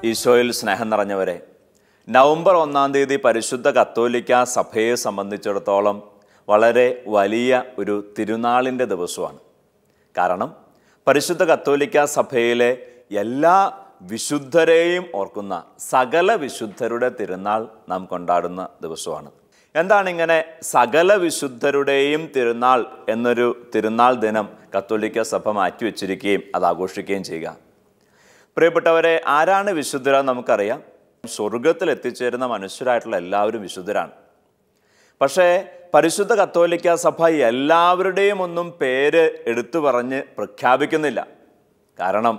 ഈശോയിൽ സ്നേഹം നിറഞ്ഞവരെ നവംബർ ഒന്നാം തീയതി പരിശുദ്ധ കത്തോലിക്ക സഭയെ സംബന്ധിച്ചിടത്തോളം വളരെ വലിയ ഒരു തിരുനാളിൻ്റെ ദിവസമാണ് കാരണം പരിശുദ്ധ കത്തോലിക്ക സഭയിലെ എല്ലാ വിശുദ്ധരെയും ഓർക്കുന്ന സകല വിശുദ്ധരുടെ തിരുനാൾ നാം കൊണ്ടാടുന്ന ദിവസമാണ് എന്താണ് ഇങ്ങനെ സകല വിശുദ്ധരുടെയും തിരുനാൾ എന്നൊരു തിരുനാൾ ദിനം കത്തോലിക്ക സഭ മാറ്റിവെച്ചിരിക്കുകയും അത് ആഘോഷിക്കുകയും ചെയ്യുക പ്രിയപ്പെട്ടവരെ ആരാണ് വിശുദ്ധര നമുക്കറിയാം സ്വർഗത്തിൽ എത്തിച്ചേരുന്ന മനുഷ്യരായിട്ടുള്ള എല്ലാവരും വിശുദ്ധരാണ് പക്ഷേ പരിശുദ്ധ കത്തോലിക്ക സഭ എല്ലാവരുടെയും ഒന്നും പേര് എടുത്തു പറഞ്ഞ് പ്രഖ്യാപിക്കുന്നില്ല കാരണം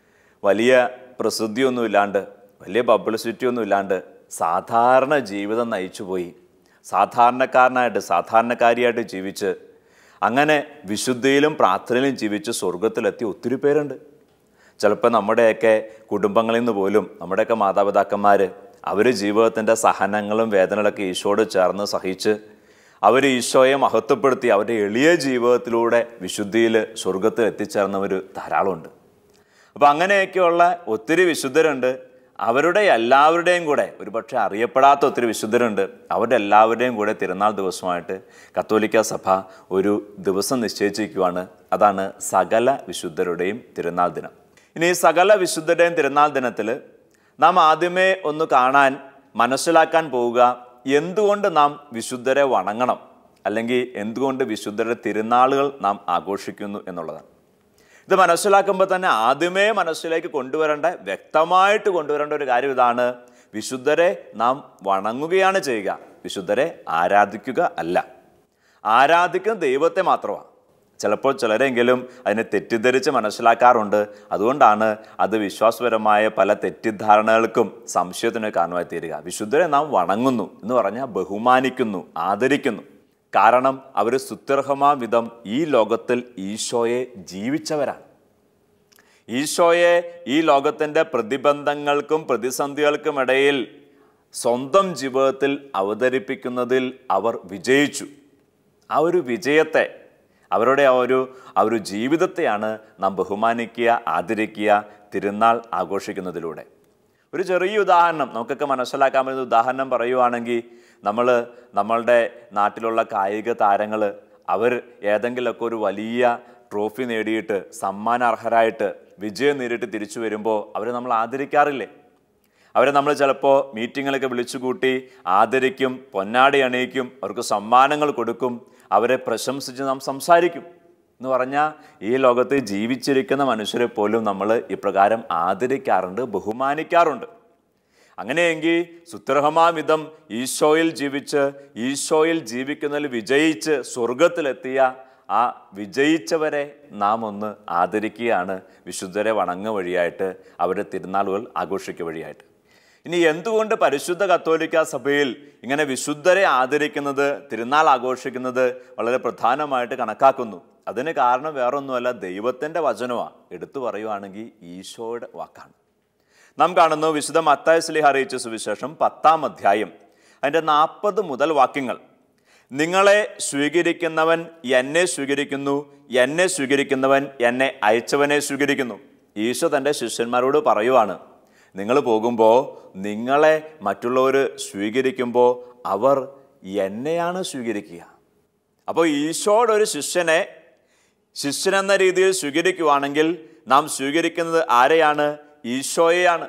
വലിയ പ്രസിദ്ധിയൊന്നും ഇല്ലാണ്ട് വലിയ പബ്ലിസിറ്റി ഒന്നും ഇല്ലാണ്ട് സാധാരണ ജീവിതം നയിച്ചുപോയി സാധാരണക്കാരനായിട്ട് സാധാരണക്കാരിയായിട്ട് ജീവിച്ച് അങ്ങനെ വിശുദ്ധിയിലും പ്രാർത്ഥനയിലും ജീവിച്ച് സ്വർഗത്തിലെത്തിയ ഒത്തിരി പേരുണ്ട് ചിലപ്പോൾ നമ്മുടെയൊക്കെ കുടുംബങ്ങളിൽ നിന്ന് പോലും നമ്മുടെയൊക്കെ മാതാപിതാക്കന്മാർ അവർ ജീവിതത്തിൻ്റെ സഹനങ്ങളും വേദനകളൊക്കെ ഈശോട് ചേർന്ന് സഹിച്ച് അവർ ഈശോയെ മഹത്വപ്പെടുത്തി അവരുടെ എളിയ ജീവിതത്തിലൂടെ വിശുദ്ധിയിൽ സ്വർഗത്തിൽ എത്തിച്ചേർന്നവർ ധാരാളമുണ്ട് അപ്പോൾ അങ്ങനെയൊക്കെയുള്ള ഒത്തിരി വിശുദ്ധരുണ്ട് അവരുടെ എല്ലാവരുടെയും കൂടെ ഒരുപക്ഷെ അറിയപ്പെടാത്ത ഒത്തിരി വിശുദ്ധരുണ്ട് അവരുടെ എല്ലാവരുടെയും കൂടെ തിരുനാൾ ദിവസമായിട്ട് കത്തോലിക്ക സഭ ഒരു ദിവസം നിശ്ചയിച്ചിരിക്കുവാണ് അതാണ് സകല വിശുദ്ധരുടെയും തിരുനാൾ ദിനം ഇനി ഈ സകല വിശുദ്ധരുടെയും തിരുനാൾ ദിനത്തിൽ നാം ആദ്യമേ ഒന്ന് കാണാൻ മനസ്സിലാക്കാൻ പോവുക എന്തുകൊണ്ട് നാം വിശുദ്ധരെ വണങ്ങണം അല്ലെങ്കിൽ എന്തുകൊണ്ട് വിശുദ്ധരുടെ തിരുനാളുകൾ നാം ആഘോഷിക്കുന്നു എന്നുള്ളതാണ് ഇത് മനസ്സിലാക്കുമ്പോൾ തന്നെ ആദ്യമേ മനസ്സിലേക്ക് കൊണ്ടുവരേണ്ട വ്യക്തമായിട്ട് കൊണ്ടുവരേണ്ട ഒരു കാര്യം ഇതാണ് വിശുദ്ധരെ നാം വണങ്ങുകയാണ് ചെയ്യുക വിശുദ്ധരെ ആരാധിക്കുക അല്ല ആരാധിക്കുന്ന ദൈവത്തെ മാത്രമാണ് ചിലപ്പോൾ ചിലരെങ്കിലും അതിനെ തെറ്റിദ്ധരിച്ച് മനസ്സിലാക്കാറുണ്ട് അതുകൊണ്ടാണ് അത് വിശ്വാസപരമായ പല തെറ്റിദ്ധാരണകൾക്കും സംശയത്തിന് കാരണമായി തീരുക വിശുദ്ധരെ നാം വണങ്ങുന്നു എന്ന് പറഞ്ഞാൽ ബഹുമാനിക്കുന്നു ആദരിക്കുന്നു കാരണം അവർ സുത്യർഹമാ വിധം ഈ ലോകത്തിൽ ഈശോയെ ജീവിച്ചവരാണ് ഈശോയെ ഈ ലോകത്തിൻ്റെ പ്രതിബന്ധങ്ങൾക്കും പ്രതിസന്ധികൾക്കും ഇടയിൽ സ്വന്തം ജീവിതത്തിൽ അവതരിപ്പിക്കുന്നതിൽ അവർ വിജയിച്ചു ആ ഒരു വിജയത്തെ അവരുടെ ആ ഒരു ആ ഒരു ജീവിതത്തെയാണ് നാം ബഹുമാനിക്കുക ആദരിക്കുക തിരുനാൾ ആഘോഷിക്കുന്നതിലൂടെ ഒരു ചെറിയ ഉദാഹരണം നമുക്കൊക്കെ മനസ്സിലാക്കാൻ പറ്റുന്ന ഉദാഹരണം പറയുവാണെങ്കിൽ നമ്മൾ നമ്മളുടെ നാട്ടിലുള്ള കായിക താരങ്ങൾ അവർ ഏതെങ്കിലുമൊക്കെ ഒരു വലിയ ട്രോഫി നേടിയിട്ട് സമ്മാനാർഹരായിട്ട് വിജയം നേരിട്ട് തിരിച്ചു വരുമ്പോൾ അവരെ നമ്മൾ ആദരിക്കാറില്ലേ അവരെ നമ്മൾ ചിലപ്പോൾ മീറ്റിങ്ങിലൊക്കെ വിളിച്ചു കൂട്ടി ആദരിക്കും പൊന്നാടി അണിയിക്കും അവർക്ക് സമ്മാനങ്ങൾ കൊടുക്കും അവരെ പ്രശംസിച്ച് നാം സംസാരിക്കും എന്ന് പറഞ്ഞാൽ ഈ ലോകത്ത് ജീവിച്ചിരിക്കുന്ന മനുഷ്യരെ പോലും നമ്മൾ ഇപ്രകാരം ആദരിക്കാറുണ്ട് ബഹുമാനിക്കാറുണ്ട് അങ്ങനെയെങ്കിൽ സുത്രഹമാവിധം ഈശോയിൽ ജീവിച്ച് ഈശോയിൽ ജീവിക്കുന്നതിൽ വിജയിച്ച് സ്വർഗത്തിലെത്തിയ ആ വിജയിച്ചവരെ നാം ഒന്ന് ആദരിക്കുകയാണ് വിശുദ്ധരെ വണങ്ങ വഴിയായിട്ട് അവരുടെ തിരുനാളുകൾ ആഘോഷിക്കുക വഴിയായിട്ട് ഇനി എന്തുകൊണ്ട് പരിശുദ്ധ കത്തോലിക്ക സഭയിൽ ഇങ്ങനെ വിശുദ്ധരെ ആദരിക്കുന്നത് തിരുനാൾ ആഘോഷിക്കുന്നത് വളരെ പ്രധാനമായിട്ട് കണക്കാക്കുന്നു അതിന് കാരണം വേറൊന്നുമല്ല ദൈവത്തിൻ്റെ വചനമാണ് എടുത്തു പറയുവാണെങ്കിൽ ഈശോയുടെ വാക്കാണ് നാം കാണുന്നു വിശുദ്ധ മത്തായ സ്ലിഹ അറിയിച്ച സുവിശേഷം പത്താം അധ്യായം അതിൻ്റെ നാൽപ്പത് മുതൽ വാക്യങ്ങൾ നിങ്ങളെ സ്വീകരിക്കുന്നവൻ എന്നെ സ്വീകരിക്കുന്നു എന്നെ സ്വീകരിക്കുന്നവൻ എന്നെ അയച്ചവനെ സ്വീകരിക്കുന്നു ഈശോ തൻ്റെ ശിഷ്യന്മാരോട് പറയുവാണ് നിങ്ങൾ പോകുമ്പോൾ നിങ്ങളെ മറ്റുള്ളവർ സ്വീകരിക്കുമ്പോൾ അവർ എന്നെയാണ് സ്വീകരിക്കുക അപ്പോൾ ഈശോയുടെ ഒരു ശിഷ്യനെ ശിഷ്യനെന്ന രീതിയിൽ സ്വീകരിക്കുവാണെങ്കിൽ നാം സ്വീകരിക്കുന്നത് ആരെയാണ് ഈശോയെയാണ്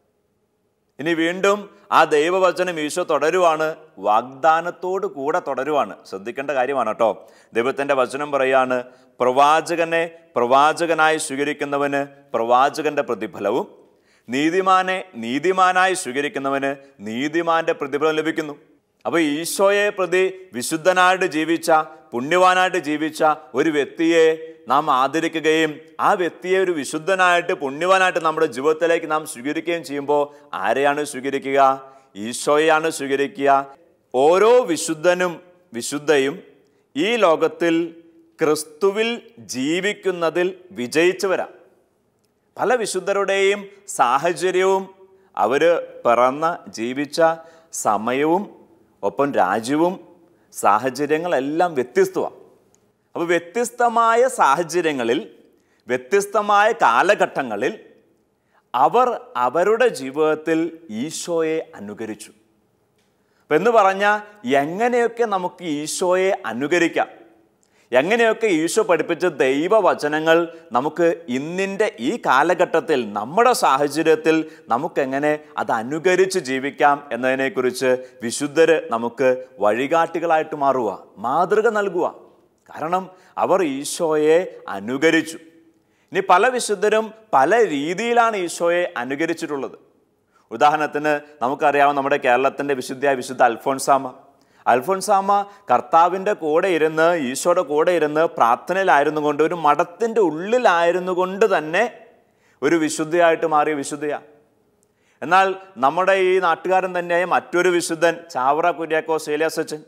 ഇനി വീണ്ടും ആ ദൈവവചനം ഈശോ തുടരുവാണ് വാഗ്ദാനത്തോട് കൂടെ തുടരുവാണ് ശ്രദ്ധിക്കേണ്ട കാര്യമാണ് കേട്ടോ ദൈവത്തിൻ്റെ വചനം പറയാണ് പ്രവാചകനെ പ്രവാചകനായി സ്വീകരിക്കുന്നവന് പ്രവാചകന്റെ പ്രതിഫലവും നീതിമാനെ നീതിമാനായി സ്വീകരിക്കുന്നവന് നീതിമാന്റെ പ്രതിഫലം ലഭിക്കുന്നു അപ്പോൾ ഈശോയെ പ്രതി വിശുദ്ധനായിട്ട് ജീവിച്ച പുണ്യവാനായിട്ട് ജീവിച്ച ഒരു വ്യക്തിയെ നാം ആദരിക്കുകയും ആ വ്യക്തിയെ ഒരു വിശുദ്ധനായിട്ട് പുണ്യവാനായിട്ട് നമ്മുടെ ജീവിതത്തിലേക്ക് നാം സ്വീകരിക്കുകയും ചെയ്യുമ്പോൾ ആരെയാണ് സ്വീകരിക്കുക ഈശോയെയാണ് സ്വീകരിക്കുക ഓരോ വിശുദ്ധനും വിശുദ്ധയും ഈ ലോകത്തിൽ ക്രിസ്തുവിൽ ജീവിക്കുന്നതിൽ വിജയിച്ചവരാണ് പല വിശുദ്ധരുടെയും സാഹചര്യവും അവർ പിറന്ന ജീവിച്ച സമയവും ഒപ്പം രാജ്യവും സാഹചര്യങ്ങളെല്ലാം വ്യത്യസ്തമാണ് അപ്പോൾ വ്യത്യസ്തമായ സാഹചര്യങ്ങളിൽ വ്യത്യസ്തമായ കാലഘട്ടങ്ങളിൽ അവർ അവരുടെ ജീവിതത്തിൽ ഈശോയെ അനുകരിച്ചു അപ്പം എന്ന് പറഞ്ഞാൽ എങ്ങനെയൊക്കെ നമുക്ക് ഈശോയെ അനുകരിക്കാം എങ്ങനെയൊക്കെ ഈശോ പഠിപ്പിച്ച ദൈവവചനങ്ങൾ നമുക്ക് ഇന്നിൻ്റെ ഈ കാലഘട്ടത്തിൽ നമ്മുടെ സാഹചര്യത്തിൽ നമുക്കെങ്ങനെ അത് അനുകരിച്ച് ജീവിക്കാം എന്നതിനെക്കുറിച്ച് വിശുദ്ധര് നമുക്ക് വഴികാട്ടികളായിട്ട് മാറുക മാതൃക നൽകുക കാരണം അവർ ഈശോയെ അനുകരിച്ചു ഇനി പല വിശുദ്ധരും പല രീതിയിലാണ് ഈശോയെ അനുകരിച്ചിട്ടുള്ളത് ഉദാഹരണത്തിന് നമുക്കറിയാം നമ്മുടെ കേരളത്തിൻ്റെ വിശുദ്ധ വിശുദ്ധ അൽഫോൺസാമ അൽഫോൺസാമ കർത്താവിൻ്റെ കൂടെ ഇരുന്ന് ഈശോയുടെ കൂടെ ഇരുന്ന് പ്രാർത്ഥനയിലായിരുന്നു കൊണ്ട് ഒരു മഠത്തിൻ്റെ ഉള്ളിലായിരുന്നു കൊണ്ട് തന്നെ ഒരു വിശുദ്ധയായിട്ട് മാറിയ വിശുദ്ധയാണ് എന്നാൽ നമ്മുടെ ഈ നാട്ടുകാരൻ തന്നെയായ മറ്റൊരു വിശുദ്ധൻ ചാവറ കുര്യാക്കോ സേലിയാസ് അച്ഛൻ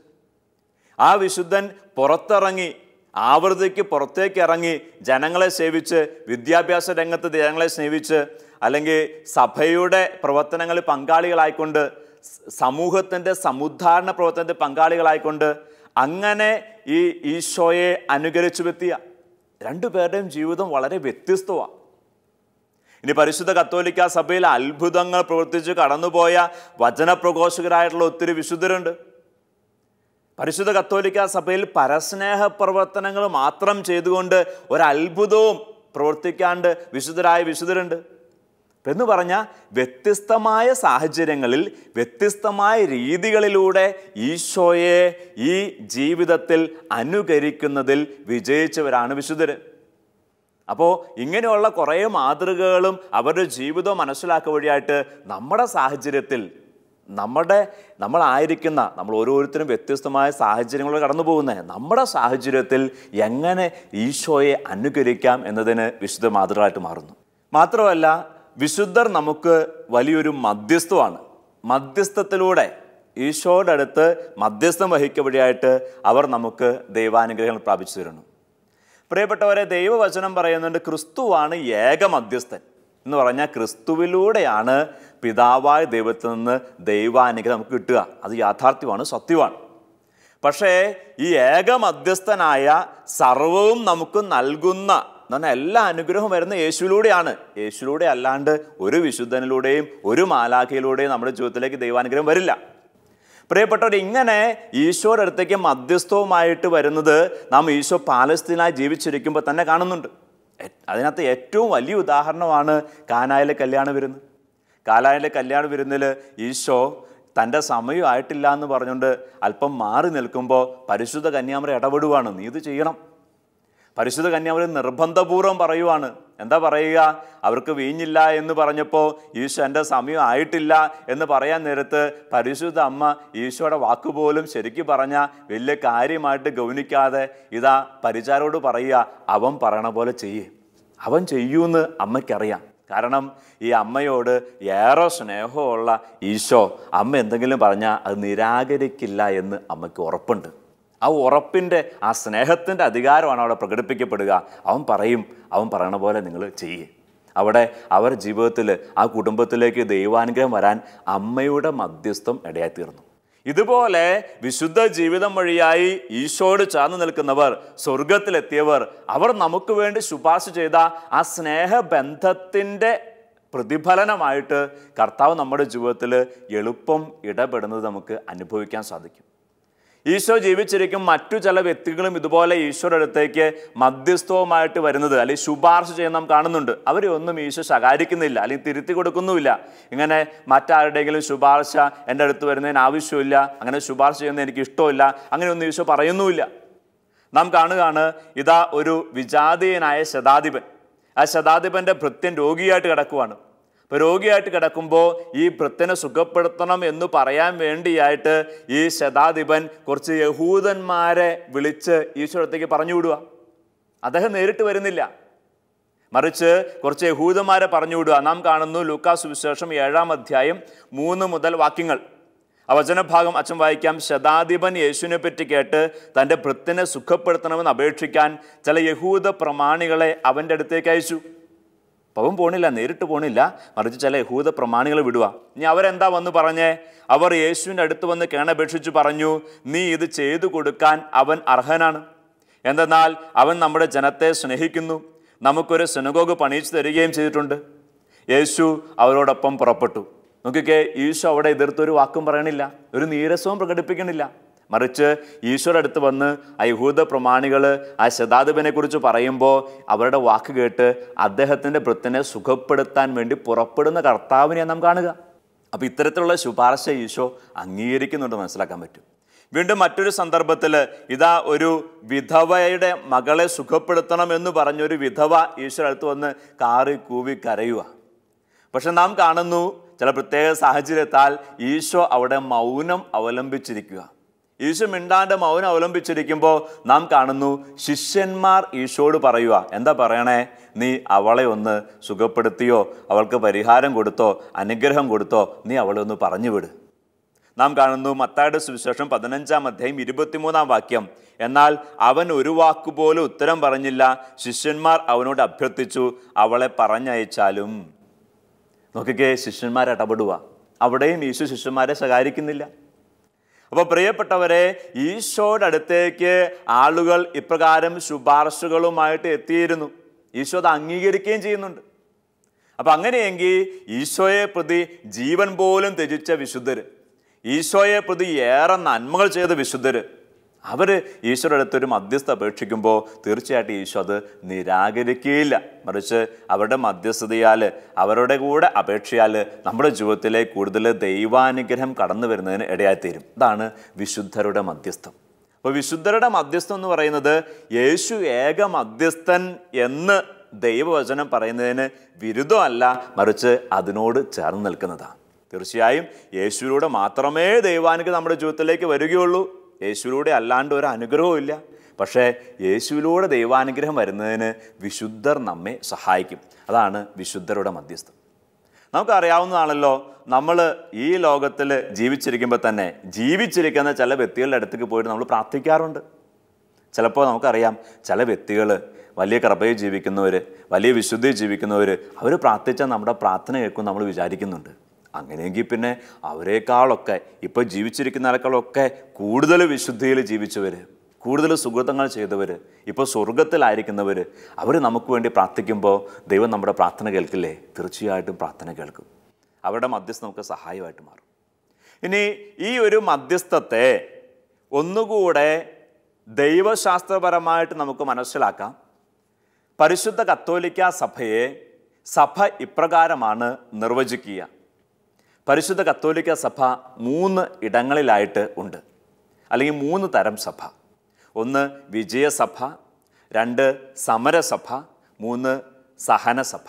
ആ വിശുദ്ധൻ പുറത്തിറങ്ങി ആവൃത്തിക്ക് പുറത്തേക്ക് ഇറങ്ങി ജനങ്ങളെ സേവിച്ച് വിദ്യാഭ്യാസ രംഗത്ത് ജനങ്ങളെ സേവിച്ച് അല്ലെങ്കിൽ സഭയുടെ പ്രവർത്തനങ്ങളിൽ പങ്കാളികളായിക്കൊണ്ട് സ- സമൂഹത്തിൻ്റെ സമുദ്ധാരണ പ്രവർത്തനത്തിൽ പങ്കാളികളായിക്കൊണ്ട് അങ്ങനെ ഈ ഈശോയെ അനുകരിച്ചു വ്യക്തിയ രണ്ടുപേരുടെയും ജീവിതം വളരെ വ്യത്യസ്തമാണ് ഇനി പരിശുദ്ധ കത്തോലിക്ക സഭയിൽ അത്ഭുതങ്ങൾ പ്രവർത്തിച്ച് കടന്നുപോയ വചനപ്രഘോഷകരായിട്ടുള്ള ഒത്തിരി വിശുദ്ധരുണ്ട് പരിശുദ്ധ കത്തോലിക്ക സഭയിൽ പരസ്നേഹ പ്രവർത്തനങ്ങൾ മാത്രം ചെയ്തുകൊണ്ട് ഒരത്ഭുതവും പ്രവർത്തിക്കാണ്ട് വിശുദ്ധരായ വിശുദ്ധരുണ്ട് എന്ന് പറഞ്ഞാൽ വ്യത്യസ്തമായ സാഹചര്യങ്ങളിൽ വ്യത്യസ്തമായ രീതികളിലൂടെ ഈശോയെ ഈ ജീവിതത്തിൽ അനുകരിക്കുന്നതിൽ വിജയിച്ചവരാണ് വിശുദ്ധര് അപ്പോൾ ഇങ്ങനെയുള്ള കുറേ മാതൃകകളും അവരുടെ ജീവിതം മനസ്സിലാക്കുക വഴിയായിട്ട് നമ്മുടെ സാഹചര്യത്തിൽ നമ്മുടെ നമ്മളായിരിക്കുന്ന നമ്മൾ ഓരോരുത്തരും വ്യത്യസ്തമായ സാഹചര്യങ്ങളിലൂടെ കടന്നു പോകുന്നത് നമ്മുടെ സാഹചര്യത്തിൽ എങ്ങനെ ഈശോയെ അനുകരിക്കാം എന്നതിന് വിശുദ്ധ മാതൃകയായിട്ട് മാറുന്നു മാത്രമല്ല വിശുദ്ധർ നമുക്ക് വലിയൊരു മധ്യസ്ഥമാണ് മധ്യസ്ഥത്തിലൂടെ ഈശോയുടെ അടുത്ത് മധ്യസ്ഥം വഹിക്കുക വഴിയായിട്ട് അവർ നമുക്ക് ദൈവാനുഗ്രഹങ്ങൾ പ്രാപിച്ചു തരുന്നു പ്രിയപ്പെട്ടവരെ ദൈവവചനം പറയുന്നുണ്ട് ക്രിസ്തുവാണ് ഏക മധ്യസ്ഥൻ എന്ന് പറഞ്ഞാൽ ക്രിസ്തുവിലൂടെയാണ് പിതാവായ ദൈവത്തിൽ നിന്ന് ദൈവാനുഗ്രഹം നമുക്ക് കിട്ടുക അത് യാഥാർത്ഥ്യമാണ് സത്യമാണ് പക്ഷേ ഈ ഏക മധ്യസ്ഥനായ സർവവും നമുക്ക് നൽകുന്ന എന്ന് പറഞ്ഞാൽ എല്ലാ അനുഗ്രഹവും വരുന്ന യേശുവിലൂടെയാണ് യേശുവിലൂടെ അല്ലാണ്ട് ഒരു വിശുദ്ധനിലൂടെയും ഒരു മാലാഖയിലൂടെയും നമ്മുടെ ജീവിതത്തിലേക്ക് ദൈവാനുഗ്രഹം വരില്ല പ്രിയപ്പെട്ടവർ ഇങ്ങനെ ഈശോയുടെ അടുത്തേക്ക് മധ്യസ്ഥവുമായിട്ട് വരുന്നത് നാം ഈശോ പാലസ്തീനായി ജീവിച്ചിരിക്കുമ്പോൾ തന്നെ കാണുന്നുണ്ട് എ- അതിനകത്ത് ഏറ്റവും വലിയ ഉദാഹരണമാണ് കാനായിലെ കല്യാണ വിരുന്ന് കാനായിലെ കല്യാണ വിരുന്നിൽ ഈശോ തൻ്റെ സമയമായിട്ടില്ല എന്ന് പറഞ്ഞുകൊണ്ട് അല്പം മാറി നിൽക്കുമ്പോൾ പരിശുദ്ധ കന്യാമര ഇടപെടുവാണ് നീ ഇത് ചെയ്യണം പരിശുദ്ധ കന്യാമരി നിർബന്ധപൂർവ്വം പറയുവാണ് എന്താ പറയുക അവർക്ക് വീഞ്ഞില്ല എന്ന് പറഞ്ഞപ്പോൾ ഈശോ എൻ്റെ സമയം ആയിട്ടില്ല എന്ന് പറയാൻ നേരത്ത് പരിശുദ്ധ അമ്മ ഈശോയുടെ വാക്കുപോലും ശരിക്കും പറഞ്ഞ വലിയ കാര്യമായിട്ട് ഗൗനിക്കാതെ ഇതാ പരിചാരോട് പറയുക അവൻ പറയണ പോലെ ചെയ്യേ അവൻ ചെയ്യൂന്ന് അമ്മയ്ക്കറിയാം കാരണം ഈ അമ്മയോട് ഏറെ സ്നേഹമുള്ള ഈശോ അമ്മ എന്തെങ്കിലും പറഞ്ഞാൽ അത് നിരാകരിക്കില്ല എന്ന് അമ്മയ്ക്ക് ഉറപ്പുണ്ട് ആ ഉറപ്പിൻ്റെ ആ സ്നേഹത്തിൻ്റെ അധികാരമാണ് അവിടെ പ്രകടിപ്പിക്കപ്പെടുക അവൻ പറയും അവൻ പറയണ പോലെ നിങ്ങൾ ചെയ്യേ അവിടെ അവർ ജീവിതത്തിൽ ആ കുടുംബത്തിലേക്ക് ദൈവാനുഗ്രഹം വരാൻ അമ്മയുടെ മധ്യസ്ഥം ഇടയായിത്തീർന്നു ഇതുപോലെ വിശുദ്ധ ജീവിതം വഴിയായി ഈശോട് ചേർന്ന് നിൽക്കുന്നവർ സ്വർഗത്തിലെത്തിയവർ അവർ നമുക്ക് വേണ്ടി ശുപാർശ ചെയ്ത ആ സ്നേഹബന്ധത്തിൻ്റെ പ്രതിഫലനമായിട്ട് കർത്താവ് നമ്മുടെ ജീവിതത്തിൽ എളുപ്പം ഇടപെടുന്നത് നമുക്ക് അനുഭവിക്കാൻ സാധിക്കും ഈശോ ജീവിച്ചിരിക്കും മറ്റു ചില വ്യക്തികളും ഇതുപോലെ ഈശോയുടെ അടുത്തേക്ക് മധ്യസ്ഥവുമായിട്ട് വരുന്നത് അല്ലെങ്കിൽ ശുപാർശ ചെയ്യുന്ന നാം കാണുന്നുണ്ട് അവരെ ഒന്നും ഈശോ ശകാരിക്കുന്നില്ല അല്ലെങ്കിൽ തിരുത്തി കൊടുക്കുന്നുമില്ല ഇങ്ങനെ മറ്റാരുടെയെങ്കിലും ശുപാർശ എൻ്റെ അടുത്ത് വരുന്നതിന് ആവശ്യമില്ല അങ്ങനെ ശുപാർശ ചെയ്യുന്നത് എനിക്ക് ഇഷ്ടമില്ല അങ്ങനെയൊന്നും ഈശോ പറയുന്നുമില്ല നാം കാണുകയാണ് ഇതാ ഒരു വിജാതീയനായ ശതാധിപൻ ആ ശതാധിപൻ്റെ ഭൃത്യൻ രോഗിയായിട്ട് കിടക്കുവാണ് അപ്പോൾ രോഗിയായിട്ട് കിടക്കുമ്പോൾ ഈ ഭൃത്യനെ സുഖപ്പെടുത്തണം എന്ന് പറയാൻ വേണ്ടിയായിട്ട് ഈ ശതാധിപൻ കുറച്ച് യഹൂദന്മാരെ വിളിച്ച് ഈശ്വരത്തേക്ക് പറഞ്ഞു വിടുക അദ്ദേഹം നേരിട്ട് വരുന്നില്ല മറിച്ച് കുറച്ച് യഹൂദന്മാരെ പറഞ്ഞു വിടുക നാം കാണുന്നു ലൂക്കാസ് വിശേഷം ഏഴാം അധ്യായം മൂന്ന് മുതൽ വാക്യങ്ങൾ ആ വചനഭാഗം അച്ഛൻ വായിക്കാം ശതാധിപൻ യേശുവിനെ പറ്റി കേട്ട് തൻ്റെ ഭൃത്തിനെ സുഖപ്പെടുത്തണമെന്ന് അപേക്ഷിക്കാൻ ചില യഹൂദ പ്രമാണികളെ അവൻ്റെ അടുത്തേക്ക് അയച്ചു അപ്പോൾ അവൻ പോണില്ല നേരിട്ട് പോണില്ല മറിച്ച് ചില യഹൂദ പ്രമാണികളെ വിടുക ഇനി അവരെന്താ വന്ന് പറഞ്ഞേ അവർ യേശുവിൻ്റെ അടുത്ത് വന്ന് കേണപേക്ഷിച്ച് പറഞ്ഞു നീ ഇത് ചെയ്തു കൊടുക്കാൻ അവൻ അർഹനാണ് എന്തെന്നാൽ അവൻ നമ്മുടെ ജനത്തെ സ്നേഹിക്കുന്നു നമുക്കൊരു സിനഗോഗ് പണിയിച്ചു തരികയും ചെയ്തിട്ടുണ്ട് യേശു അവരോടൊപ്പം പുറപ്പെട്ടു നോക്കിക്കേ ഈശോ അവിടെ എതിർത്തൊരു വാക്കും പറയണില്ല ഒരു നീരസവും പ്രകടിപ്പിക്കണില്ല മറിച്ച് ഈശോയുടെ അടുത്ത് വന്ന് ആ യഹൂദ പ്രമാണികൾ ആ ശതാധിപനെ കുറിച്ച് പറയുമ്പോൾ അവരുടെ വാക്ക് കേട്ട് അദ്ദേഹത്തിൻ്റെ വൃത്തിനെ സുഖപ്പെടുത്താൻ വേണ്ടി പുറപ്പെടുന്ന കർത്താവിനെ നാം കാണുക അപ്പോൾ ഇത്തരത്തിലുള്ള ശുപാർശ ഈശോ അംഗീകരിക്കുന്നുണ്ട് മനസ്സിലാക്കാൻ പറ്റും വീണ്ടും മറ്റൊരു സന്ദർഭത്തിൽ ഇതാ ഒരു വിധവയുടെ മകളെ സുഖപ്പെടുത്തണം എന്ന് പറഞ്ഞൊരു വിധവ ഈശോ അടുത്ത് വന്ന് കാറി കൂവി കരയുക പക്ഷെ നാം കാണുന്നു ചില പ്രത്യേക സാഹചര്യത്താൽ ഈശോ അവിടെ മൗനം അവലംബിച്ചിരിക്കുക ഈശോ മിണ്ടാണ്ട് മൗനം അവലംബിച്ചിരിക്കുമ്പോൾ നാം കാണുന്നു ശിഷ്യന്മാർ ഈശോട് പറയുക എന്താ പറയണേ നീ അവളെ ഒന്ന് സുഖപ്പെടുത്തിയോ അവൾക്ക് പരിഹാരം കൊടുത്തോ അനുഗ്രഹം കൊടുത്തോ നീ അവളെ ഒന്ന് പറഞ്ഞു വിട് നാം കാണുന്നു മത്തായുടെ സുവിശേഷം പതിനഞ്ചാം അധ്യായം ഇരുപത്തിമൂന്നാം വാക്യം എന്നാൽ അവൻ ഒരു വാക്കുപോലും ഉത്തരം പറഞ്ഞില്ല ശിഷ്യന്മാർ അവനോട് അഭ്യർത്ഥിച്ചു അവളെ പറഞ്ഞയച്ചാലും നോക്കിക്കേ ശിഷ്യന്മാർ ഇടപെടുക അവിടെയും ഈശോ ശിഷ്യന്മാരെ ശകാരിക്കുന്നില്ല അപ്പോൾ പ്രിയപ്പെട്ടവരെ ഈശോയുടെ അടുത്തേക്ക് ആളുകൾ ഇപ്രകാരം ശുപാർശകളുമായിട്ട് എത്തിയിരുന്നു ഈശോ അത് അംഗീകരിക്കുകയും ചെയ്യുന്നുണ്ട് അപ്പം അങ്ങനെയെങ്കിൽ ഈശോയെ പ്രതി ജീവൻ പോലും ത്യജിച്ച വിശുദ്ധര് ഈശോയെ പ്രതി ഏറെ നന്മകൾ ചെയ്ത വിശുദ്ധര് അവർ ഈശോയുടെ അടുത്തൊരു മധ്യസ്ഥ അപേക്ഷിക്കുമ്പോൾ തീർച്ചയായിട്ടും ഈശോ അത് നിരാകരിക്കുകയില്ല മറിച്ച് അവരുടെ മധ്യസ്ഥതയാൽ അവരുടെ കൂടെ അപേക്ഷയാൽ നമ്മുടെ ജീവിതത്തിലേക്ക് കൂടുതൽ ദൈവാനുഗ്രഹം കടന്നു വരുന്നതിന് ഇടയായിത്തീരും ഇതാണ് വിശുദ്ധരുടെ മധ്യസ്ഥം അപ്പോൾ വിശുദ്ധരുടെ മധ്യസ്ഥം എന്ന് പറയുന്നത് യേശു ഏക മധ്യസ്ഥൻ എന്ന് ദൈവവചനം പറയുന്നതിന് വിരുദ്ധമല്ല മറിച്ച് അതിനോട് ചേർന്ന് നിൽക്കുന്നതാണ് തീർച്ചയായും യേശുവിലൂടെ മാത്രമേ ദൈവാനുഗ്രഹം നമ്മുടെ ജീവിതത്തിലേക്ക് വരികയുള്ളൂ യേശുവിലൂടെ അല്ലാണ്ട് ഒരു അനുഗ്രഹവും ഇല്ല പക്ഷേ യേശുവിലൂടെ ദൈവാനുഗ്രഹം വരുന്നതിന് വിശുദ്ധർ നമ്മെ സഹായിക്കും അതാണ് വിശുദ്ധരുടെ മധ്യസ്ഥം നമുക്കറിയാവുന്നതാണല്ലോ നമ്മൾ ഈ ലോകത്തിൽ ജീവിച്ചിരിക്കുമ്പോൾ തന്നെ ജീവിച്ചിരിക്കുന്ന ചില വ്യക്തികളുടെ അടുത്തേക്ക് പോയിട്ട് നമ്മൾ പ്രാർത്ഥിക്കാറുണ്ട് ചിലപ്പോൾ നമുക്കറിയാം ചില വ്യക്തികൾ വലിയ കൃപയിൽ ജീവിക്കുന്നവർ വലിയ വിശുദ്ധിയിൽ ജീവിക്കുന്നവർ അവർ പ്രാർത്ഥിച്ചാൽ നമ്മുടെ പ്രാർത്ഥന കേൾക്കും നമ്മൾ വിചാരിക്കുന്നുണ്ട് അങ്ങനെയെങ്കിൽ പിന്നെ അവരെക്കാളൊക്കെ ഇപ്പോൾ ജീവിച്ചിരിക്കുന്നവരെക്കാളൊക്കെ കൂടുതൽ വിശുദ്ധിയിൽ ജീവിച്ചവർ കൂടുതൽ സുഹൃത്തങ്ങൾ ചെയ്തവർ ഇപ്പോൾ സ്വർഗത്തിലായിരിക്കുന്നവർ അവർ നമുക്ക് വേണ്ടി പ്രാർത്ഥിക്കുമ്പോൾ ദൈവം നമ്മുടെ പ്രാർത്ഥന കേൾക്കില്ലേ തീർച്ചയായിട്ടും പ്രാർത്ഥന കേൾക്കും അവരുടെ മധ്യസ്ഥം നമുക്ക് സഹായമായിട്ട് മാറും ഇനി ഈ ഒരു മധ്യസ്ഥത്തെ ഒന്നുകൂടെ ദൈവശാസ്ത്രപരമായിട്ട് നമുക്ക് മനസ്സിലാക്കാം പരിശുദ്ധ കത്തോലിക്ക സഭയെ സഭ ഇപ്രകാരമാണ് നിർവചിക്കുക പരിശുദ്ധ കത്തോലിക്ക സഭ മൂന്ന് ഇടങ്ങളിലായിട്ട് ഉണ്ട് അല്ലെങ്കിൽ മൂന്ന് തരം സഭ ഒന്ന് വിജയസഭ രണ്ട് സമരസഭ മൂന്ന് സഹനസഭ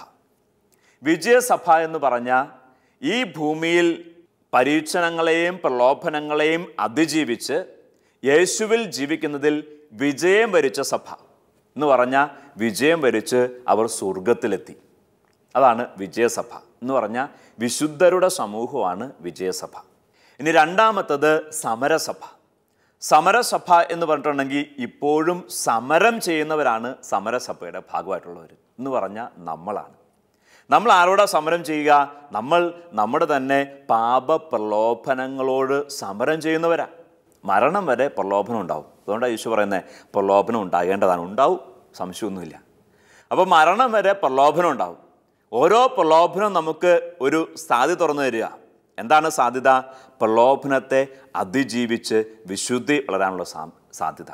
വിജയസഭ എന്ന് പറഞ്ഞാൽ ഈ ഭൂമിയിൽ പരീക്ഷണങ്ങളെയും പ്രലോഭനങ്ങളെയും അതിജീവിച്ച് യേശുവിൽ ജീവിക്കുന്നതിൽ വിജയം വരിച്ച സഭ എന്ന് പറഞ്ഞാൽ വിജയം വരിച്ച് അവർ സ്വർഗത്തിലെത്തി അതാണ് വിജയസഭ എന്ന് പറഞ്ഞാൽ വിശുദ്ധരുടെ സമൂഹമാണ് വിജയസഭ ഇനി രണ്ടാമത്തത് സമരസഭ സമരസഭ എന്ന് പറഞ്ഞിട്ടുണ്ടെങ്കിൽ ഇപ്പോഴും സമരം ചെയ്യുന്നവരാണ് സമരസഭയുടെ ഭാഗമായിട്ടുള്ളവർ എന്ന് പറഞ്ഞാൽ നമ്മളാണ് നമ്മൾ ആരോടാ സമരം ചെയ്യുക നമ്മൾ നമ്മുടെ തന്നെ പാപ പ്രലോഭനങ്ങളോട് സമരം ചെയ്യുന്നവരാ മരണം വരെ പ്രലോഭനം ഉണ്ടാവും അതുകൊണ്ടാണ് ഈശോ പറയുന്നത് പ്രലോഭനം ഉണ്ടാകേണ്ടതാണ് ഉണ്ടാവും സംശയമൊന്നുമില്ല അപ്പോൾ മരണം വരെ പ്രലോഭനം ഉണ്ടാവും ഓരോ പ്രലോഭനം നമുക്ക് ഒരു സാധ്യത തുറന്നു തരിക എന്താണ് സാധ്യത പ്രലോഭനത്തെ അതിജീവിച്ച് വിശുദ്ധി വളരാനുള്ള സാ- സാധ്യത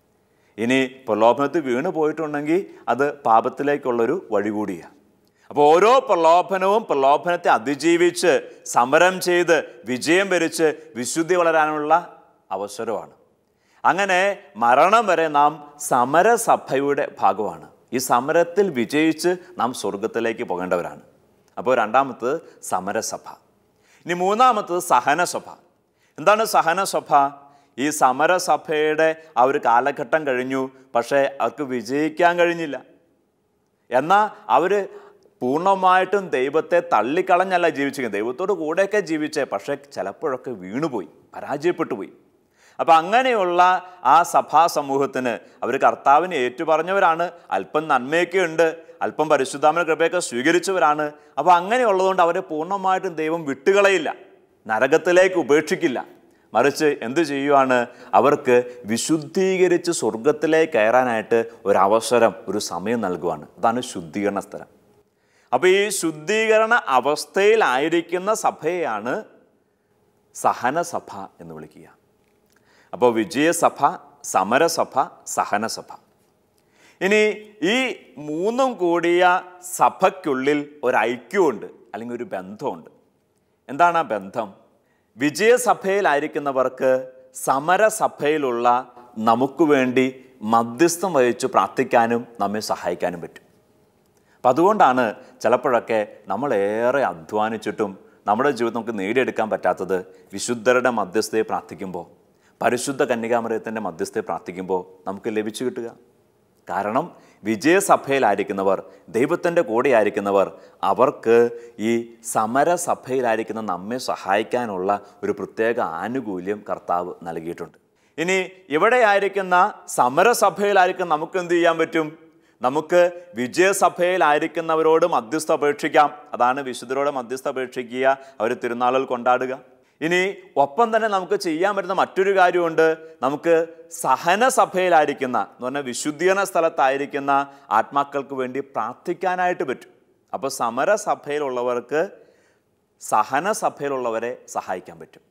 ഇനി പ്രലോഭനത്തിൽ വീണ് പോയിട്ടുണ്ടെങ്കിൽ അത് പാപത്തിലേക്കുള്ളൊരു വഴി കൂടിയാണ് അപ്പോൾ ഓരോ പ്രലോഭനവും പ്രലോഭനത്തെ അതിജീവിച്ച് സമരം ചെയ്ത് വിജയം വരിച്ച് വിശുദ്ധി വളരാനുള്ള അവസരമാണ് അങ്ങനെ മരണം വരെ നാം സമരസഭയുടെ ഭാഗമാണ് ഈ സമരത്തിൽ വിജയിച്ച് നാം സ്വർഗത്തിലേക്ക് പോകേണ്ടവരാണ് അപ്പോൾ രണ്ടാമത്തത് സമരസഭ ഇനി മൂന്നാമത്തത് സഹനസഭ എന്താണ് സഹനസഭ ഈ സമരസഭയുടെ ആ ഒരു കാലഘട്ടം കഴിഞ്ഞു പക്ഷേ അവർക്ക് വിജയിക്കാൻ കഴിഞ്ഞില്ല എന്നാൽ അവർ പൂർണ്ണമായിട്ടും ദൈവത്തെ തള്ളിക്കളഞ്ഞല്ല ജീവിച്ചിരിക്കുന്നത് ദൈവത്തോട് കൂടെയൊക്കെ ജീവിച്ചേ പക്ഷേ ചിലപ്പോഴൊക്കെ വീണുപോയി പരാജയപ്പെട്ടു പോയി അപ്പം അങ്ങനെയുള്ള ആ സഭാ സമൂഹത്തിന് അവർ കർത്താവിനെ ഏറ്റുപറഞ്ഞവരാണ് അല്പം നന്മയൊക്കെ ഉണ്ട് അല്പം പരിശുദ്ധാമന കൃപയൊക്കെ സ്വീകരിച്ചവരാണ് അപ്പോൾ അങ്ങനെയുള്ളതുകൊണ്ട് അവരെ പൂർണ്ണമായിട്ടും ദൈവം വിട്ടുകളയില്ല നരകത്തിലേക്ക് ഉപേക്ഷിക്കില്ല മറിച്ച് എന്ത് ചെയ്യുവാണ് അവർക്ക് വിശുദ്ധീകരിച്ച് സ്വർഗത്തിലേക്ക് കയറാനായിട്ട് ഒരവസരം ഒരു സമയം നൽകുവാണ് അതാണ് ശുദ്ധീകരണ സ്ഥലം അപ്പോൾ ഈ ശുദ്ധീകരണ അവസ്ഥയിലായിരിക്കുന്ന സഭയെയാണ് സഹനസഭ എന്ന് വിളിക്കുക അപ്പോൾ വിജയസഭ സമരസഭ സഹനസഭ ഇനി ഈ മൂന്നും കൂടിയ സഭയ്ക്കുള്ളിൽ ഒരു ഐക്യമുണ്ട് അല്ലെങ്കിൽ ഒരു ബന്ധമുണ്ട് എന്താണ് ആ ബന്ധം വിജയസഭയിലായിരിക്കുന്നവർക്ക് സമരസഭയിലുള്ള നമുക്ക് വേണ്ടി മധ്യസ്ഥം വഹിച്ച് പ്രാർത്ഥിക്കാനും നമ്മെ സഹായിക്കാനും പറ്റും അപ്പം അതുകൊണ്ടാണ് ചിലപ്പോഴൊക്കെ നമ്മളേറെ അധ്വാനിച്ചിട്ടും നമ്മുടെ ജീവിതം നമുക്ക് നേടിയെടുക്കാൻ പറ്റാത്തത് വിശുദ്ധരുടെ മധ്യസ്ഥയെ പ്രാർത്ഥിക്കുമ്പോൾ പരിശുദ്ധ കന്യകാമരയത്തിൻ്റെ മധ്യസ്ഥയെ പ്രാർത്ഥിക്കുമ്പോൾ നമുക്ക് ലഭിച്ചു കിട്ടുക കാരണം വിജയസഭയിലായിരിക്കുന്നവർ ദൈവത്തിൻ്റെ കൂടെയായിരിക്കുന്നവർ അവർക്ക് ഈ സമരസഭയിലായിരിക്കുന്ന നമ്മെ സഹായിക്കാനുള്ള ഒരു പ്രത്യേക ആനുകൂല്യം കർത്താവ് നൽകിയിട്ടുണ്ട് ഇനി ഇവിടെയായിരിക്കുന്ന സമരസഭയിലായിരിക്കും നമുക്ക് എന്ത് ചെയ്യാൻ പറ്റും നമുക്ക് വിജയസഭയിലായിരിക്കുന്നവരോട് മധ്യസ്ഥ അപേക്ഷിക്കാം അതാണ് വിശുദ്ധരോട് മധ്യസ്ഥ അപേക്ഷിക്കുക അവർ തിരുനാളുകൾ കൊണ്ടാടുക ഇനി ഒപ്പം തന്നെ നമുക്ക് ചെയ്യാൻ പറ്റുന്ന മറ്റൊരു കാര്യമുണ്ട് നമുക്ക് സഹനസഭയിലായിരിക്കുന്ന എന്ന് പറഞ്ഞാൽ വിശുദ്ധീകരണ സ്ഥലത്തായിരിക്കുന്ന ആത്മാക്കൾക്ക് വേണ്ടി പ്രാർത്ഥിക്കാനായിട്ട് പറ്റും അപ്പോൾ സമരസഭയിലുള്ളവർക്ക് സഹനസഭയിലുള്ളവരെ സഹായിക്കാൻ പറ്റും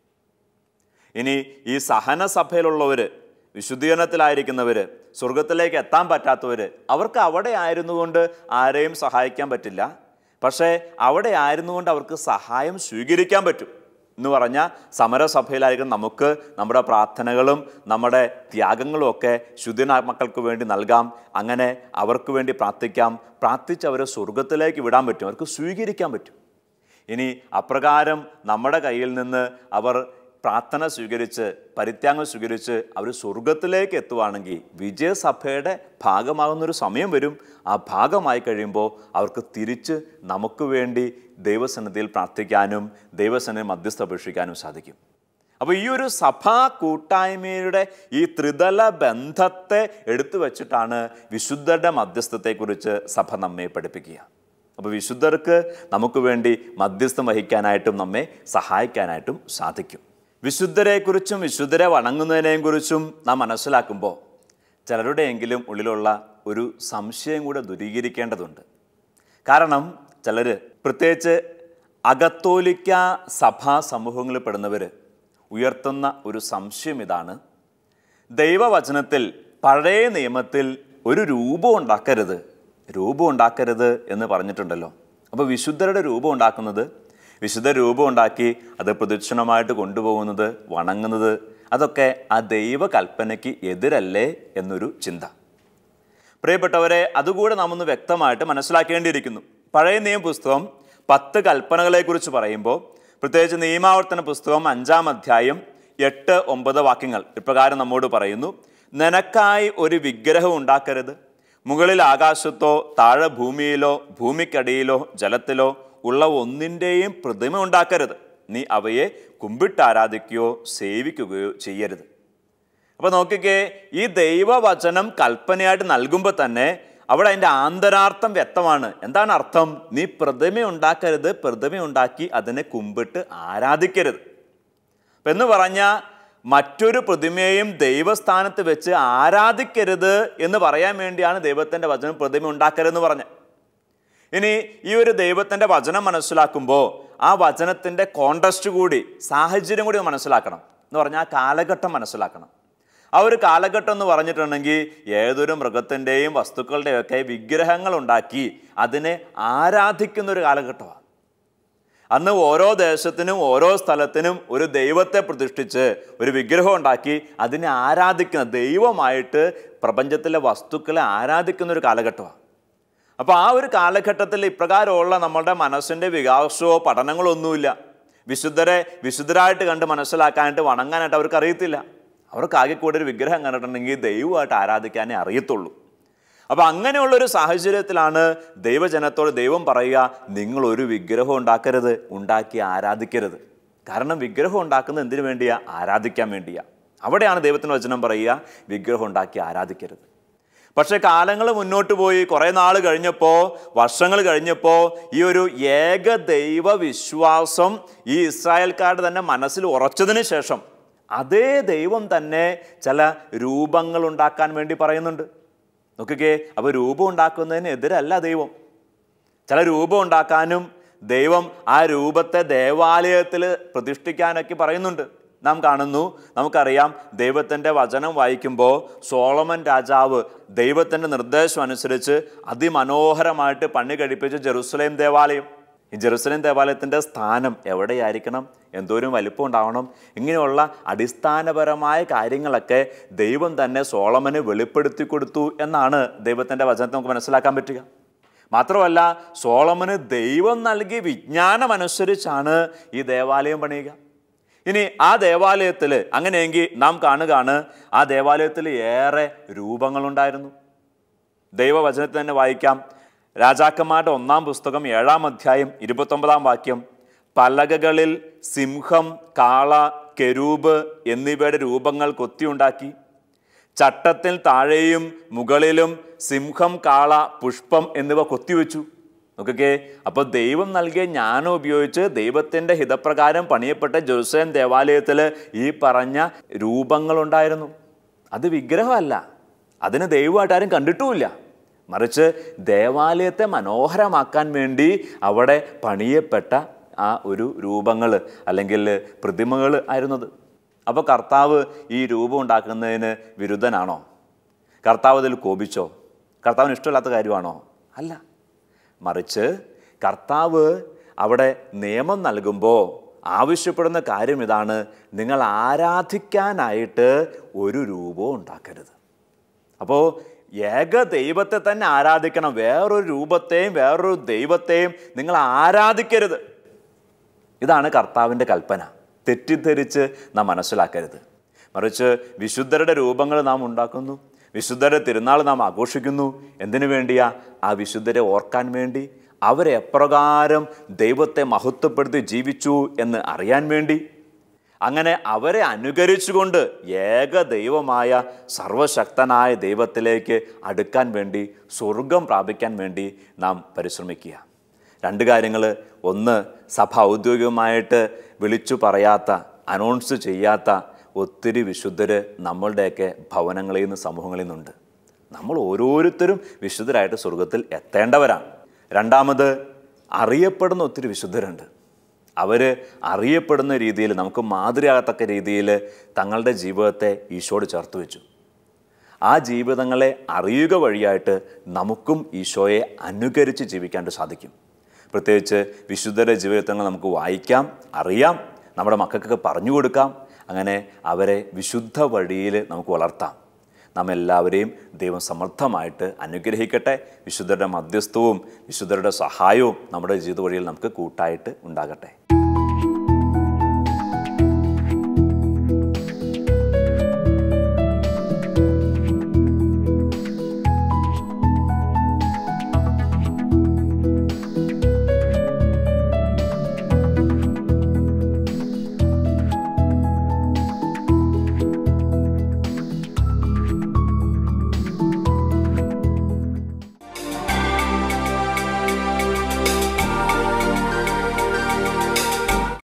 ഇനി ഈ സഹനസഭയിലുള്ളവർ വിശുദ്ധീകരണത്തിലായിരിക്കുന്നവർ സ്വർഗത്തിലേക്ക് എത്താൻ പറ്റാത്തവർ അവർക്ക് അവിടെ ആയിരുന്നുകൊണ്ട് ആരെയും സഹായിക്കാൻ പറ്റില്ല പക്ഷേ അവിടെ ആയിരുന്നുകൊണ്ട് അവർക്ക് സഹായം സ്വീകരിക്കാൻ പറ്റും എന്ന് പറഞ്ഞാൽ സമരസഭയിലായിരിക്കും നമുക്ക് നമ്മുടെ പ്രാർത്ഥനകളും നമ്മുടെ ത്യാഗങ്ങളും ഒക്കെ ശുദ്ധനാത്മക്കൾക്ക് വേണ്ടി നൽകാം അങ്ങനെ അവർക്ക് വേണ്ടി പ്രാർത്ഥിക്കാം പ്രാർത്ഥിച്ച് അവരെ സ്വർഗത്തിലേക്ക് വിടാൻ പറ്റും അവർക്ക് സ്വീകരിക്കാൻ പറ്റും ഇനി അപ്രകാരം നമ്മുടെ കയ്യിൽ നിന്ന് അവർ പ്രാർത്ഥന സ്വീകരിച്ച് പരിത്യാഗം സ്വീകരിച്ച് അവർ സ്വർഗത്തിലേക്ക് എത്തുവാണെങ്കിൽ വിജയസഭയുടെ ഭാഗമാകുന്നൊരു സമയം വരും ആ ഭാഗമായി കഴിയുമ്പോൾ അവർക്ക് തിരിച്ച് നമുക്ക് വേണ്ടി ദൈവസന്നിധിയിൽ പ്രാർത്ഥിക്കാനും ദൈവസന്നിധി മധ്യസ്ഥ അപേക്ഷിക്കാനും സാധിക്കും അപ്പോൾ ഈ ഒരു സഭാ കൂട്ടായ്മയുടെ ഈ ത്രിതല ബന്ധത്തെ എടുത്തു വച്ചിട്ടാണ് വിശുദ്ധരുടെ മധ്യസ്ഥത്തെക്കുറിച്ച് സഭ നമ്മെ പഠിപ്പിക്കുക അപ്പോൾ വിശുദ്ധർക്ക് നമുക്ക് വേണ്ടി മധ്യസ്ഥം വഹിക്കാനായിട്ടും നമ്മെ സഹായിക്കാനായിട്ടും സാധിക്കും വിശുദ്ധരെക്കുറിച്ചും വിശുദ്ധരെ വണങ്ങുന്നതിനെയും കുറിച്ചും നാം മനസ്സിലാക്കുമ്പോൾ ചിലരുടെയെങ്കിലും ഉള്ളിലുള്ള ഒരു സംശയം കൂടെ ദൂരീകരിക്കേണ്ടതുണ്ട് കാരണം ചിലർ പ്രത്യേകിച്ച് അകത്തോലിക്ക സഭാ സമൂഹങ്ങളിൽ പെടുന്നവർ ഉയർത്തുന്ന ഒരു സംശയം ഇതാണ് ദൈവവചനത്തിൽ പഴയ നിയമത്തിൽ ഒരു രൂപം ഉണ്ടാക്കരുത് രൂപം ഉണ്ടാക്കരുത് എന്ന് പറഞ്ഞിട്ടുണ്ടല്ലോ അപ്പോൾ വിശുദ്ധരുടെ രൂപം ഉണ്ടാക്കുന്നത് വിശുദ്ധ രൂപം ഉണ്ടാക്കി അത് പ്രദക്ഷിണമായിട്ട് കൊണ്ടുപോകുന്നത് വണങ്ങുന്നത് അതൊക്കെ ആ ദൈവകൽപ്പനയ്ക്ക് എതിരല്ലേ എന്നൊരു ചിന്ത പ്രിയപ്പെട്ടവരെ അതുകൂടെ നാം ഒന്ന് വ്യക്തമായിട്ട് മനസ്സിലാക്കേണ്ടിയിരിക്കുന്നു പഴയ നിയമ പുസ്തകം പത്ത് കൽപ്പനകളെക്കുറിച്ച് പറയുമ്പോൾ പ്രത്യേകിച്ച് നിയമാവർത്തന പുസ്തകം അഞ്ചാം അധ്യായം എട്ട് ഒമ്പത് വാക്യങ്ങൾ ഇപ്രകാരം നമ്മോട് പറയുന്നു നിനക്കായി ഒരു വിഗ്രഹം ഉണ്ടാക്കരുത് മുകളിൽ ആകാശത്തോ താഴെ ഭൂമിയിലോ ഭൂമിക്കടിയിലോ ജലത്തിലോ ഉള്ള ഒന്നിൻ്റെയും പ്രതിമ ഉണ്ടാക്കരുത് നീ അവയെ കുമ്പിട്ട് ആരാധിക്കുകയോ സേവിക്കുകയോ ചെയ്യരുത് അപ്പോൾ നോക്കിക്കേ ഈ ദൈവവചനം കൽപ്പനയായിട്ട് നൽകുമ്പോൾ തന്നെ അവിടെ അതിൻ്റെ ആന്തരാർത്ഥം വ്യക്തമാണ് എന്താണ് അർത്ഥം നീ പ്രതിമ ഉണ്ടാക്കരുത് പ്രതിമ ഉണ്ടാക്കി അതിനെ കുമ്പിട്ട് ആരാധിക്കരുത് അപ്പം എന്ന് പറഞ്ഞാൽ മറ്റൊരു പ്രതിമയെയും ദൈവസ്ഥാനത്ത് വെച്ച് ആരാധിക്കരുത് എന്ന് പറയാൻ വേണ്ടിയാണ് ദൈവത്തിൻ്റെ വചനം പ്രതിമ ഉണ്ടാക്കരുതെന്ന് പറഞ്ഞത് ഇനി ഈ ഒരു ദൈവത്തിൻ്റെ വചനം മനസ്സിലാക്കുമ്പോൾ ആ വചനത്തിൻ്റെ കോണ്ടസ്റ്റ് കൂടി സാഹചര്യം കൂടി മനസ്സിലാക്കണം എന്ന് പറഞ്ഞാൽ ആ കാലഘട്ടം മനസ്സിലാക്കണം ആ ഒരു കാലഘട്ടം എന്ന് പറഞ്ഞിട്ടുണ്ടെങ്കിൽ ഏതൊരു മൃഗത്തിൻ്റെയും വസ്തുക്കളുടെയും ഒക്കെ വിഗ്രഹങ്ങൾ ഉണ്ടാക്കി അതിനെ ആരാധിക്കുന്ന ഒരു കാലഘട്ടമാണ് അന്ന് ഓരോ ദേശത്തിനും ഓരോ സ്ഥലത്തിനും ഒരു ദൈവത്തെ പ്രതിഷ്ഠിച്ച് ഒരു വിഗ്രഹം ഉണ്ടാക്കി അതിനെ ആരാധിക്കുന്ന ദൈവമായിട്ട് പ്രപഞ്ചത്തിലെ വസ്തുക്കളെ ആരാധിക്കുന്ന ഒരു കാലഘട്ടമാണ് അപ്പോൾ ആ ഒരു കാലഘട്ടത്തിൽ ഇപ്രകാരമുള്ള നമ്മളുടെ മനസ്സിൻ്റെ വികാസമോ പഠനങ്ങളോ ഒന്നുമില്ല വിശുദ്ധരെ വിശുദ്ധരായിട്ട് കണ്ട് മനസ്സിലാക്കാനായിട്ട് വണങ്ങാനായിട്ട് അവർക്ക് അറിയത്തില്ല അവർക്ക് ആകെ കൂടെ ഒരു വിഗ്രഹം കണ്ടിട്ടുണ്ടെങ്കിൽ ദൈവമായിട്ട് ആരാധിക്കാനേ അറിയത്തുള്ളൂ അപ്പോൾ അങ്ങനെയുള്ളൊരു സാഹചര്യത്തിലാണ് ദൈവജനത്തോട് ദൈവം പറയുക നിങ്ങൾ ഒരു വിഗ്രഹം ഉണ്ടാക്കരുത് ഉണ്ടാക്കി ആരാധിക്കരുത് കാരണം വിഗ്രഹം ഉണ്ടാക്കുന്നത് എന്തിനു വേണ്ടിയാ ആരാധിക്കാൻ വേണ്ടിയാ അവിടെയാണ് ദൈവത്തിന് വചനം പറയുക വിഗ്രഹം ഉണ്ടാക്കി ആരാധിക്കരുത് പക്ഷേ കാലങ്ങൾ മുന്നോട്ട് പോയി കുറേ നാൾ കഴിഞ്ഞപ്പോൾ വർഷങ്ങൾ കഴിഞ്ഞപ്പോൾ ഈ ഒരു ഏക ദൈവ വിശ്വാസം ഈ ഇസ്രായേൽക്കാരുടെ തന്നെ മനസ്സിൽ ഉറച്ചതിന് ശേഷം അതേ ദൈവം തന്നെ ചില രൂപങ്ങൾ ഉണ്ടാക്കാൻ വേണ്ടി പറയുന്നുണ്ട് നോക്കിക്കേ അപ്പോൾ രൂപം ഉണ്ടാക്കുന്നതിന് എതിരല്ല ദൈവം ചില രൂപം ഉണ്ടാക്കാനും ദൈവം ആ രൂപത്തെ ദേവാലയത്തിൽ പ്രതിഷ്ഠിക്കാനൊക്കെ പറയുന്നുണ്ട് നാം കാണുന്നു നമുക്കറിയാം ദൈവത്തിൻ്റെ വചനം വായിക്കുമ്പോൾ സോളമൻ രാജാവ് ദൈവത്തിൻ്റെ നിർദ്ദേശം അനുസരിച്ച് അതിമനോഹരമായിട്ട് പണി കഴിപ്പിച്ച ജെറുസലേം ദേവാലയം ഈ ജെറുസലേം ദേവാലയത്തിൻ്റെ സ്ഥാനം എവിടെയായിരിക്കണം എന്തോരം വലിപ്പം ഉണ്ടാവണം ഇങ്ങനെയുള്ള അടിസ്ഥാനപരമായ കാര്യങ്ങളൊക്കെ ദൈവം തന്നെ സോളമന് വെളിപ്പെടുത്തി കൊടുത്തു എന്നാണ് ദൈവത്തിൻ്റെ വചനത്തെ നമുക്ക് മനസ്സിലാക്കാൻ പറ്റുക മാത്രമല്ല സോളമന് ദൈവം നൽകിയ വിജ്ഞാനം അനുസരിച്ചാണ് ഈ ദേവാലയം പണിയുക ഇനി ആ ദേവാലയത്തിൽ അങ്ങനെയെങ്കിൽ നാം കാണുകയാണ് ആ ദേവാലയത്തിൽ ഏറെ രൂപങ്ങളുണ്ടായിരുന്നു ദൈവവചനത്തിൽ തന്നെ വായിക്കാം രാജാക്കന്മാരുടെ ഒന്നാം പുസ്തകം ഏഴാം അധ്യായം ഇരുപത്തൊമ്പതാം വാക്യം പലകകളിൽ സിംഹം കാള കെരൂബ് എന്നിവയുടെ രൂപങ്ങൾ കൊത്തിയുണ്ടാക്കി ചട്ടത്തിൽ താഴെയും മുകളിലും സിംഹം കാള പുഷ്പം എന്നിവ കൊത്തിവെച്ചു നോക്കൊക്കെ അപ്പോൾ ദൈവം നൽകിയ ജ്ഞാനം ഉപയോഗിച്ച് ദൈവത്തിൻ്റെ ഹിതപ്രകാരം പണിയപ്പെട്ട ജെറുസലേം ദേവാലയത്തിൽ ഈ പറഞ്ഞ രൂപങ്ങളുണ്ടായിരുന്നു അത് വിഗ്രഹമല്ല അതിന് ദൈവമായിട്ട് ആരും കണ്ടിട്ടുമില്ല മറിച്ച് ദേവാലയത്തെ മനോഹരമാക്കാൻ വേണ്ടി അവിടെ പണിയപ്പെട്ട ആ ഒരു രൂപങ്ങൾ അല്ലെങ്കിൽ പ്രതിമകൾ ആയിരുന്നത് അപ്പോൾ കർത്താവ് ഈ രൂപം ഉണ്ടാക്കുന്നതിന് വിരുദ്ധനാണോ കർത്താവ് അതിൽ കോപിച്ചോ കർത്താവിന് ഇഷ്ടമില്ലാത്ത കാര്യമാണോ അല്ല മറിച്ച് കർത്താവ് അവിടെ നിയമം നൽകുമ്പോൾ ആവശ്യപ്പെടുന്ന കാര്യം ഇതാണ് നിങ്ങൾ ആരാധിക്കാനായിട്ട് ഒരു രൂപവും ഉണ്ടാക്കരുത് അപ്പോൾ ഏക ദൈവത്തെ തന്നെ ആരാധിക്കണം വേറൊരു രൂപത്തെയും വേറൊരു ദൈവത്തെയും നിങ്ങൾ ആരാധിക്കരുത് ഇതാണ് കർത്താവിൻ്റെ കൽപ്പന തെറ്റിദ്ധരിച്ച് നാം മനസ്സിലാക്കരുത് മറിച്ച് വിശുദ്ധരുടെ രൂപങ്ങൾ നാം ഉണ്ടാക്കുന്നു വിശുദ്ധരുടെ തിരുനാൾ നാം ആഘോഷിക്കുന്നു എന്തിനു വേണ്ടിയാ ആ വിശുദ്ധരെ ഓർക്കാൻ വേണ്ടി അവരെ എപ്രകാരം ദൈവത്തെ മഹത്വപ്പെടുത്തി ജീവിച്ചു എന്ന് അറിയാൻ വേണ്ടി അങ്ങനെ അവരെ അനുകരിച്ചുകൊണ്ട് ഏക ദൈവമായ സർവശക്തനായ ദൈവത്തിലേക്ക് അടുക്കാൻ വേണ്ടി സ്വർഗം പ്രാപിക്കാൻ വേണ്ടി നാം പരിശ്രമിക്കുക രണ്ട് കാര്യങ്ങൾ ഒന്ന് സഭ ഔദ്യോഗികമായിട്ട് വിളിച്ചു പറയാത്ത അനൗൺസ് ചെയ്യാത്ത ഒത്തിരി വിശുദ്ധർ നമ്മളുടെയൊക്കെ ഭവനങ്ങളിൽ നിന്ന് സമൂഹങ്ങളിൽ നിന്നുണ്ട് നമ്മൾ ഓരോരുത്തരും വിശുദ്ധരായിട്ട് സ്വർഗത്തിൽ എത്തേണ്ടവരാണ് രണ്ടാമത് അറിയപ്പെടുന്ന ഒത്തിരി വിശുദ്ധരുണ്ട് അവർ അറിയപ്പെടുന്ന രീതിയിൽ നമുക്ക് മാതൃകയാകത്തക്ക രീതിയിൽ തങ്ങളുടെ ജീവിതത്തെ ഈശോട് ചേർത്ത് വെച്ചു ആ ജീവിതങ്ങളെ അറിയുക വഴിയായിട്ട് നമുക്കും ഈശോയെ അനുകരിച്ച് ജീവിക്കാനായിട്ട് സാധിക്കും പ്രത്യേകിച്ച് വിശുദ്ധരുടെ ജീവിതങ്ങൾ നമുക്ക് വായിക്കാം അറിയാം നമ്മുടെ മക്കൾക്കൊക്കെ പറഞ്ഞു കൊടുക്കാം അങ്ങനെ അവരെ വിശുദ്ധ വഴിയിൽ നമുക്ക് വളർത്താം നാം എല്ലാവരെയും ദൈവം സമർത്ഥമായിട്ട് അനുഗ്രഹിക്കട്ടെ വിശുദ്ധരുടെ മധ്യസ്ഥവും വിശുദ്ധരുടെ സഹായവും നമ്മുടെ ജീവിത വഴിയിൽ നമുക്ക് കൂട്ടായിട്ട് ഉണ്ടാകട്ടെ